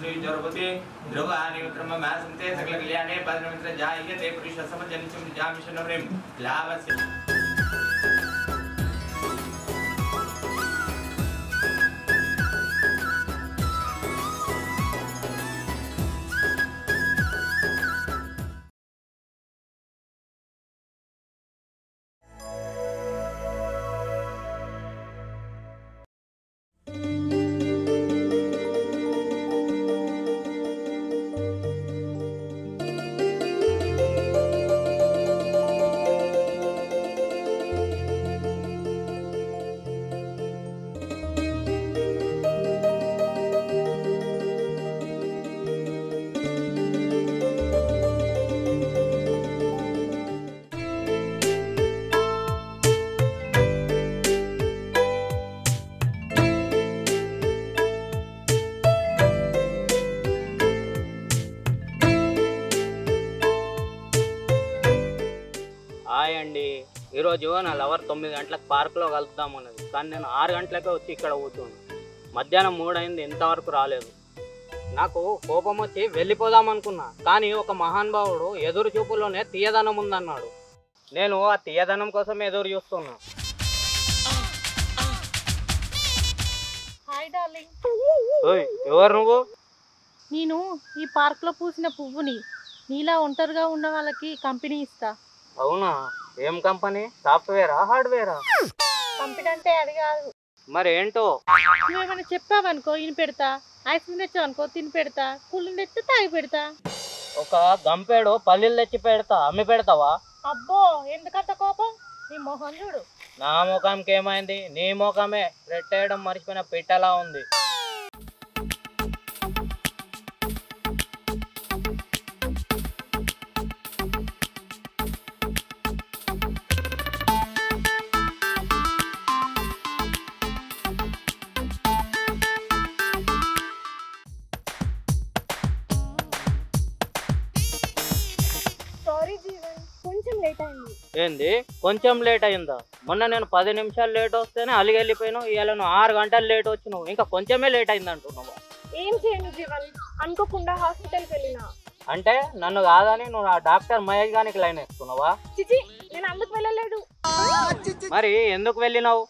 जरपति ध्रुवानि उत्तममासन्ते सकलकल्याणे पद्ममित्र जायते पुरुषसमजनिचं जामिशनवरिं लाभस्य హాయ్ అండి ఈరోజు నా లవర్ తొమ్మిది గంటలకు పార్కులో కలుద్దాం అన్నది కానీ నేను ఆరు గంటలకే వచ్చి ఇక్కడ కూర్చున్నాను మధ్యాహ్నం మూడైంది ఇంతవరకు రాలేదు నాకు కోపం వచ్చి వెళ్ళిపోదాం అనుకున్నా కానీ ఒక మహానుభావుడు ఎదురు చూపులోనే తీయదనం ఉందన్నాడు నేను ఆ తీయదనం కోసం ఎదురు చూస్తున్నా హాయ్ డార్లింగ్ ఓయ్ ఎవరు నువ్వు నేను ఈ పార్క్లో పూసిన పువ్వుని నీలా ఒంటరిగా ఉన్న వాళ్ళకి కంపెనీ ఇస్తా అవునా ఏం కంపెనీ సాఫ్ట్వేరా హార్డ్వేరా కంపెనీ అంటే అది కాదు మరి ఏంటో నువ్వేమైనా చెప్పావనుకో ఇని పెడతా ఐస్ క్రీమ్ తెచ్చావనుకో తిని పెడతా కూలింగ్ తెస్తే తాగి పెడతా ఒక గంపేడు పల్లీలు తెచ్చి పెడతా అమ్మి పెడతావా అబ్బో ఎందుకంత కోపం నీ మొహం చూడు నా ముఖంకి ఏమైంది నీ ముఖమే రెట్టేయడం మర్చిపోయిన పిట్టలా ఉంది సారీ జీవన్ కొంచెం లేట్ అయింది ఏంది కొంచెం లేట్ అయిందా మొన్న నేను పది నిమిషాలు లేట్ వస్తేనే అలిగి వెళ్ళిపోయినావు ఇవాళ నువ్వు ఆరు గంటలు లేట్ వచ్చినావు ఇంకా కొంచెమే లేట్ అయింది అంటున్నావు ఏం చేయను జీవన్ అనుకోకుండా హాస్పిటల్కి వెళ్ళినా అంటే నన్ను కాదని నువ్వు ఆ డాక్టర్ మహేష్ గానికి లైన్ వేసుకున్నావా చిచి నేను అందుకు వెళ్ళలేదు మరి ఎందుకు వెళ్ళినావు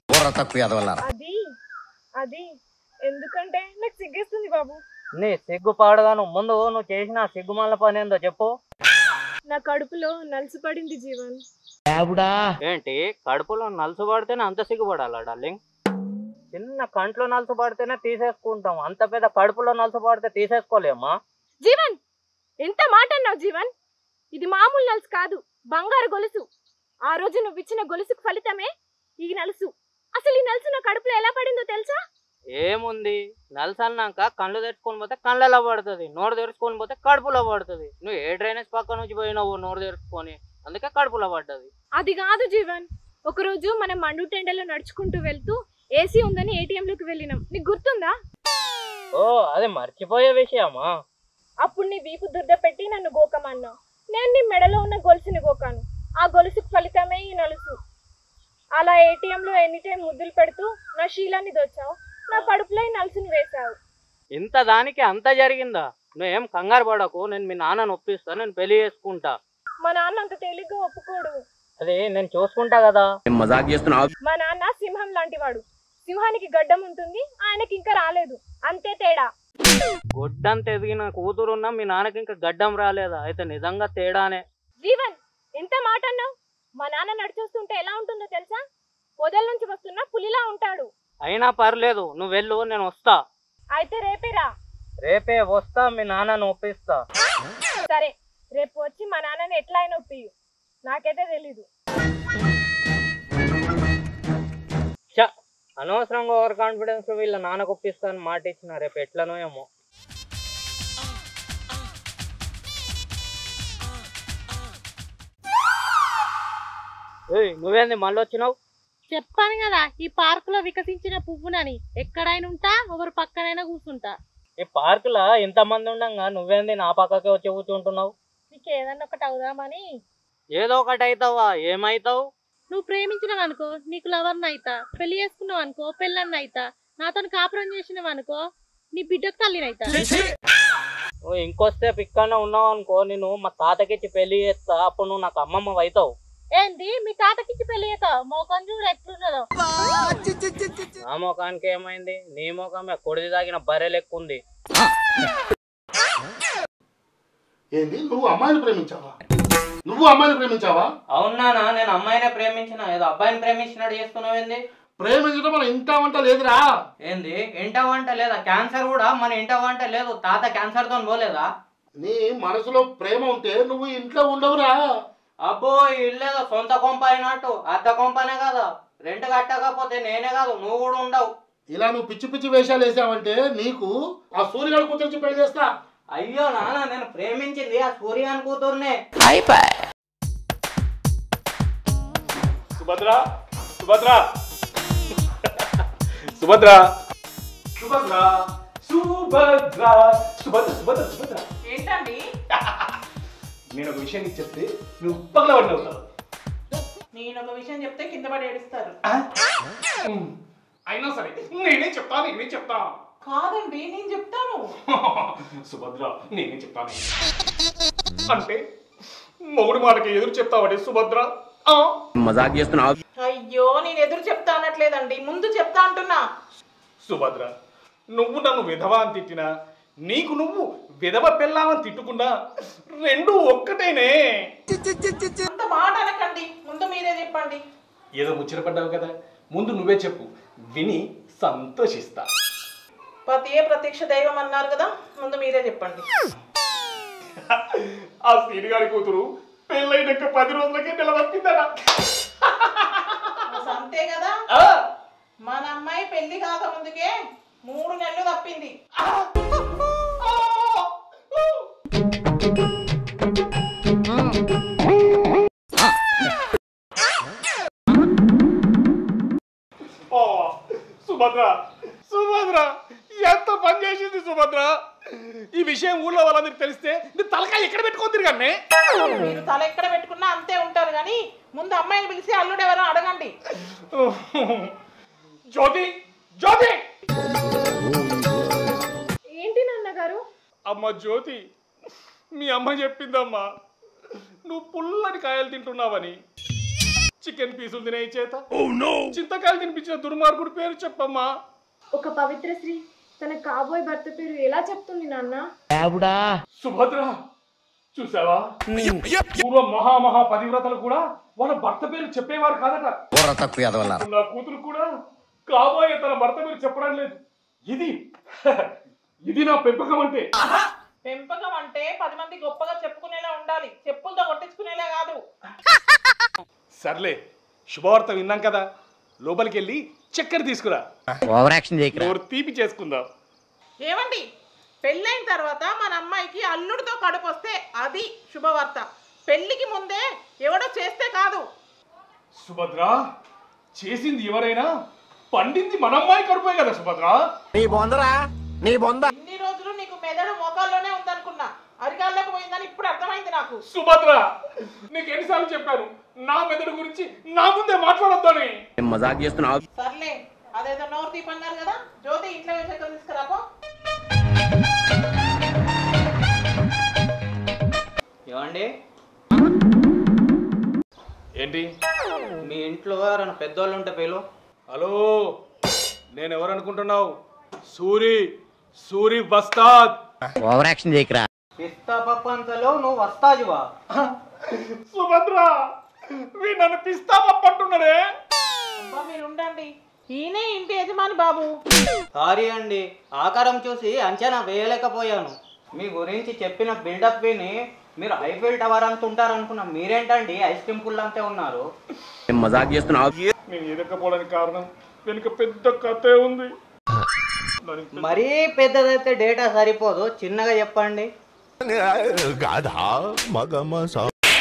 అది అది ఎందుకంటే నాకు సిగ్గేస్తుంది బాబు నీ సిగ్గు పాడగాను ముందు నువ్వు చేసిన సిగ్గుమాల పని ఏందో చెప్పు నా కడుపులో నలుసు పడింది జీవన్ ఏంటి కడుపులో నలుసు పడితేనే అంత సిగ్గుపడాలా డార్లింగ్ చిన్న కంట్లో నలుసు పడితేనే తీసేసుకుంటాం అంత పెద్ద కడుపులో నలుసు పడితే తీసేసుకోలేమా జీవన్ ఎంత మాట అన్నావు జీవన్ ఇది మామూలు నలుసు కాదు బంగారు గొలుసు ఆ రోజు నువ్వు ఇచ్చిన గొలుసుకు ఫలితమే ఈ నలుసు అసలు ఈ నలుసు నా కడుపులో ఎలా పడిందో తెలుసా ఏముంది నలుసు అన్నాక కళ్ళు తెరుచుకొని పోతే కళ్ళలో పడుతుంది నోరు తెరుచుకొని పోతే కడుపులో పడుతుంది నువ్వు ఏ డ్రైనేజ్ పక్క నుంచి పోయినావు నోరు తెరుచుకొని అందుకే కడుపులో పడ్డది అది కాదు జీవన్ ఒకరోజు మనం మండు టెండలో నడుచుకుంటూ వెళ్తూ ఏసీ ఉందని ఏటీఎంలోకి వెళ్ళినాం నీకు గుర్తుందా ఓ అది మర్చిపోయే విషయమా అప్పుడు నీ వీపు దుర్ద పెట్టి నన్ను గోకమన్నావు నేను నీ మెడలో ఉన్న గొలుసుని గోకాను ఆ గొలుసుకు ఫలితమే ఈ నలుసు అలా ఏటీఎంలో ఎనీ టైం ముద్దులు పెడుతూ నా శీలాన్ని దొచ్చావు నా కడుపులో ఈ నలుసుని వేశావు ఇంత దానికి అంత జరిగిందా నువ్వేం కంగారు పడకు నేను మీ నాన్నని ఒప్పిస్తా నేను పెళ్లి చేసుకుంటా మా నాన్న అంత తేలిగ్గా ఒప్పుకోడు అది నేను చూసుకుంటా కదా మా నాన్న సింహం లాంటివాడు సింహానికి గడ్డం ఉంటుంది ఆయనకి ఇంకా రాలేదు అంతే తేడా గొడ్డంత ఎదిగిన కూతురున్నా మీ నాన్నకి ఇంకా గడ్డం రాలేదా అయితే నిజంగా తేడానే జీవన్ ఎంత మాట అన్నావు మా నాన్న నడిచొస్తుంటే ఎలా ఉంటుందో తెలుసా పొదల నుంచి వస్తున్న పులిలా ఉంటాడు అయినా పర్లేదు నువ్వు వెళ్ళు నేను వస్తా అయితే రేపే రా రేపే వస్తా మీ నాన్నని ఒప్పిస్తా సరే రేపు వచ్చి మా నాన్నని ఎట్లా అయినా ఒప్పియు నాకైతే తెలీదు చ అనవసరంగా ఓవర్ కాన్ఫిడెన్స్ వీళ్ళ నాన్నకు ఒప్పిస్తాను మాట ఇచ్చిన రేపు ఎట్లనో ఏమో ఏయ్ నువ్వేంది మళ్ళీ వచ్చినావు చెప్పాను కదా ఈ పార్క్ లో వికసించిన పువ్వునని ఎక్కడైనా ఉంటా ఒకరు పక్కనైనా కూర్చుంటా ఈ పార్కులో ఇంతమంది ఉండంగా నువ్వేంది నా పక్కకే వచ్చి కూర్చుంటున్నావు నీకు ఏదన్నా ఒకటి అవుదామని ఏదో ఒకటి అవుతావా ఏమైతావు నువ్వు ప్రేమించినావు అనుకో నీకు లవర్ని అయితా పెళ్లి చేసుకున్నావు అనుకో పెళ్ళన్న అయితా నాతో కాపురం చేసినావు అనుకో నీ బిడ్డకు తల్లినైతా నువ్వు ఇంకొస్తే పిక్కనే ఉన్నావు అనుకో నేను మా తాతకిచ్చి పెళ్లి చేస్తా అప్పుడు నువ్వు నాకు అమ్మమ్మ అవుతావు ఏంది మీ తాతకిచ్చి పెళ్లి చేస్తావు మోకం చూడు ఎట్లున్నదో నా ముఖానికి ఏమైంది నీ ముఖమే కొడిది తాగిన బర్రె లెక్క ఉంది ఏంది నువ్వు అమ్మాయిని ప్రేమించావా నువ్వు అమ్మాయిని ప్రేమించావా అవునానా నేను అమ్మాయినే ప్రేమించిన ఏదో అబ్బాయిని ప్రేమించినట్టు చేస్తున్నావు ఏంది ప్రేమించడం మన ఇంట వంట లేదురా ఏంది ఇంట వంట లేదా క్యాన్సర్ కూడా మన ఇంట వంట లేదు తాత క్యాన్సర్ తో పోలేదా నీ మనసులో ప్రేమ ఉంటే నువ్వు ఇంట్లో ఉండవురా అబ్బో ఈ ఇల్లేదో సొంత కొంప అయినట్టు అద్దె కొంపనే కదా రెంట్ కట్టకపోతే నేనే కాదు నువ్వు కూడా ఉండవు ఇలా నువ్వు పిచ్చి పిచ్చి వేషాలు వేసావంటే నీకు ఆ సూర్యుడు కూతురించి పెళ్లి చేస్తా అయ్యో నాన్న నేను ప్రేమించింది ఆ సూర్యాన్ కూతుర్నే సుభద్ర సుభద్ర సుభద్ర సుభద్ర సుభద్ర సుభద్ర సుభద్ర సుభద్ర ఏంటండి నేను ఒక విషయం నీకు చెప్తే నువ్వు పగల పడి అవుతావు నేను ఒక విషయం చెప్తే కింద పడి ఏడుస్తారు అయినా సరే నేనే చెప్తా నేనే చెప్తా కాదండి నేను చెప్తాను సుభద్ర నేనే చెప్తాను అంటే మొగుడు మాటకి ఎదురు చెప్తావంటే సుభద్ర ఆ? అయ్యో నేను ఎదురు చెప్తా అనట్లేదండి ముందు చెప్తా అంటున్నా సుభద్ర నువ్వు నన్ను విధవ అని తిట్టినా నీకు నువ్వు విధవ పెళ్ళామని తిట్టుకున్నా రెండు ఒక్కటేనే అంత మాట అనకండి ముందు మీరే చెప్పండి ఏదో ముచ్చటపడ్డావు కదా ముందు నువ్వే చెప్పు విని సంతోషిస్తా పతియే ప్రత్యక్ష దైవం అన్నారు కదా ముందు మీరే చెప్పండి ఆ సీనిగారి కూతురు పెళ్ళైనాక పది రోజులకే నిలబట్టిందట అసలు అంతే కదా మన అమ్మాయి పెళ్లి కాక ముందుకే మూడు నెలలు తప్పింది ఓ సుభద్ర సుభద్ర ఎంత పని చేసింది సుభద్ర ఈ విషయం ఊళ్ళో వాళ్ళందరికి తెలిస్తే నీ తలకాయ ఎక్కడ పెట్టుకొని తిరగన్నే మీరు తల ఎక్కడ పెట్టుకున్నా అంతే ఉంటారు కానీ ముందు అమ్మాయిని పిలిచి అల్లుడు ఎవరో అడగండి జ్యోతి జ్యోతి ఏంటి నాన్నగారు అమ్మ జ్యోతి మీ అమ్మ చెప్పిందమ్మా నువ్వు పుల్లని కాయలు తింటున్నావని చికెన్ పీసులు తినే చేత చింతకాయలు తినిపించిన దుర్మార్గుడి పేరు చెప్పమ్మా ఒక పవిత్ర స్త్రీ తన కాబోయే భర్త పేరు ఎలా చెప్తుంది నాన్న సుభద్ర చూసావా పూర్వం మహామహా పతివ్రతలు కూడా వాళ్ళ భర్త పేరు చెప్పేవారు కాదట నా కూతురు కూడా కాబోయే తన భర్త పేరు చెప్పడం లేదు ఇది ఇది నా పెంపకం అంటే పెంపకం అంటే పది మంది గొప్పగా చెప్పుకునేలా ఉండాలి చెప్పులతో కొట్టించుకునేలా కాదు సర్లే శుభవార్త విన్నాం కదా లోపలికి వెళ్ళి చక్కెర తీసుకురా ఓవర్ యాక్షన్ చేయకరా నోరు తీపి చేసుకుందాం ఏమండి పెళ్ళైన తర్వాత మన అమ్మాయికి అల్లుడితో కడుపు వస్తే అది శుభవార్త పెళ్లికి ముందే ఎవడో చేస్తే కాదు సుభద్ర చేసింది ఎవరైనా పండింది మన అమ్మాయి కడుపే కదా సుభద్ర నీ బొందరా నీ బొంద ఇన్ని రోజులు నీకు మెదడు మోకాల్లోనే ఉందనుకున్నా అరికాల్లోకి పోయిందని ఇప్పుడు అర్థమైంది నాకు సుభద్ర నీకు ఎన్నిసార్లు చెప్పాను నా మెదడు గురించి నా ముందే మాట్లాడొద్దని మజాక్ చేస్తున్నావు సర్లే అదేదో నోరు తీపన్నారు కదా జ్యోతి ఇంట్లో వేసాక తీసుకురాపో ఏమండి ఏంటి మీ ఇంట్లో ఎవరైనా పెద్దోళ్ళు ఉంటే పేలు హలో నేను ఎవరు అనుకుంటున్నావు సూరి సూరి వస్తాద్ ఓవర్ యాక్షన్ చేయకరా పిస్తా పప్పంతలో నువ్వు వస్తాజువా సుభద్ర వీ నన్ను పిస్తా పప్పంటున్నారే అబ్బా మీరు ఉండండి ఈయనే ఇంటి యజమాని బాబు సారీ అండి ఆకారం చూసి అంచనా వేయలేకపోయాను మీ గురించి చెప్పిన బిల్డప్ విని మీరు ఐఫిల్ టవర్ అంత ఉంటారు అనుకున్నా మీరేంటండి ఐస్ క్రీమ్ పుల్ అంతే ఉన్నారు మజాక్ చేస్తున్నావు నేను ఎదకపోవడానికి కారణం వెనుక పెద్ద కథే ఉంది దానికి మరీ పెద్దదైతే డేటా సరిపోదు చిన్నగా చెప్పండి గాధా మగమస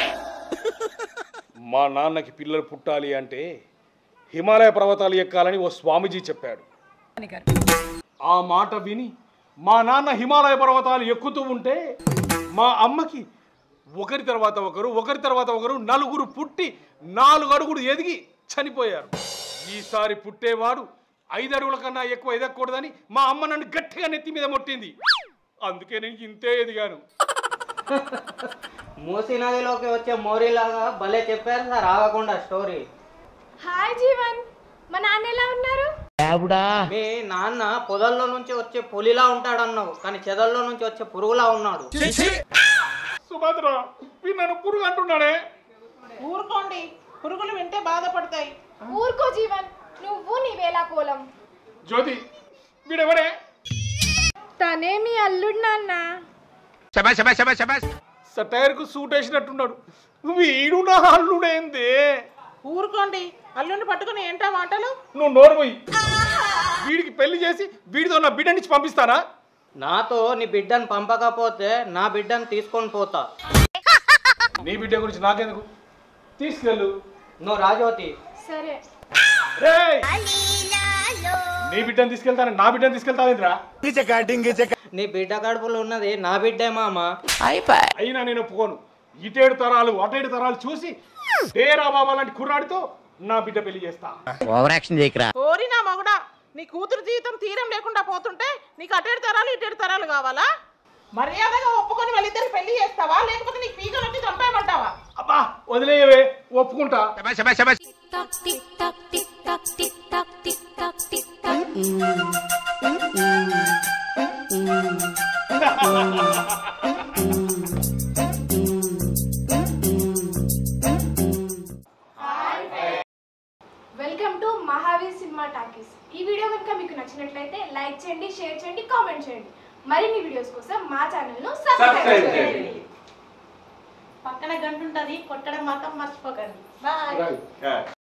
మా నాన్నకి పిల్లలు పుట్టాలి అంటే హిమాలయ పర్వతాలు ఎక్కాలని ఓ స్వామీజీ చెప్పాడు ఆ మాట విని మా నాన్న హిమాలయ పర్వతాలు ఎక్కుతూ ఉంటే మా అమ్మకి ఒకరి తర్వాత ఒకరు ఒకరి తర్వాత ఒకరు నలుగురు పుట్టి నాలుగు అడుగులు ఎదిగి చనిపోయారు ఈసారి పుట్టేవాడు ఐదు అడుగుల కన్నా ఎక్కువ ఎదగకూడదని మా అమ్మ నన్ను గట్టిగా నెత్తి మీద మొట్టింది అందుకే నేను ఇంతే ఎదిగాను మూసీ నదిలోకి వచ్చే మోరీలాగా భలే చెప్పారు సార్ ఆగకుండా స్టోరీ హాయ్ జీవన్ మా నాన్న ఎలా ఉన్నారు మీ నాన్న పొదల్లో నుంచి వచ్చే పులిలా ఉంటాడన్నావు కానీ చెదల్లో నుంచి వచ్చే పురుగులా ఉన్నాడు సుభద్ర వీడు నన్ను పురుగు అంటున్నాడే ఊరుకోండి పురుగులు వింటే బాధపడతాయి ఊరుకో జీవన్ నువ్వు నీ వేలా కోలం జ్యోతి వీడెవడే తనే మీ అల్లుడు నాన్న సటైర్కు సూట్ వేసినట్టున్నాడు వీడు నా అల్లుడేంది ఊరుకోండి అల్లుని పట్టుకుని ఏంటా మాటలు నువ్వు నోరు పోయి వీడికి పెళ్లి చేసి వీడితో నా బిడ్డనిచ్చి పంపిస్తానా నాతో నీ బిడ్డను పంపకపోతే నా బిడ్డను తీసుకొని పోతా నీ బిడ్డ గురించి నాకెందుకు తీసుకెళ్ళు నువ్వు రాజోతి సరే రేయ్! నీ బిడ్డను తీసుకెళ్తాను నా బిడ్డను తీసుకెళ్తావేంద్రా నీ బిడ్డ కడుపులో ఉన్నది నా బిడ్డే మామ అయినా నేను ఒప్పుకోను ఇటేడు తరాలు అటేడు తరాలు చూసి డేరా బాబా లాంటి కుర్రాడితో నా బిడ్డ పెళ్లి చేస్తా ఓవర్ యాక్షన్ చేయకరా ఓరి నా మగుడా నీ కూతురు జీవితం తీరం లేకుండా పోతుంటే నీకు అటేడు తరాలు ఇటేడు తరాలు కావాలా మర్యాదగా ఒప్పుకొని వాళ్ళిద్దరు పెళ్లి చేస్తావా లేకపోతే నీకు పీక వచ్చి చంపేయమంటావా అబ్బా వదిలేయవే ఒప్పుకుంటా toc tic toc tic toc tic toc tic toc tic toc welcome to Mahavir cinema talkies ఈ వీడియో కనుక మీకు నచ్చినట్లయితే లైక్ చేయండి షేర్ చేయండి కామెంట్ చేయండి మరిన్ని వీడియోస్ కోసం మా ఛానల్ను సబ్స్క్రైబ్ చేయండి పక్కన గంట ఉంటుంది కొట్టడం మాత్రం మర్చిపోకండి బాయ్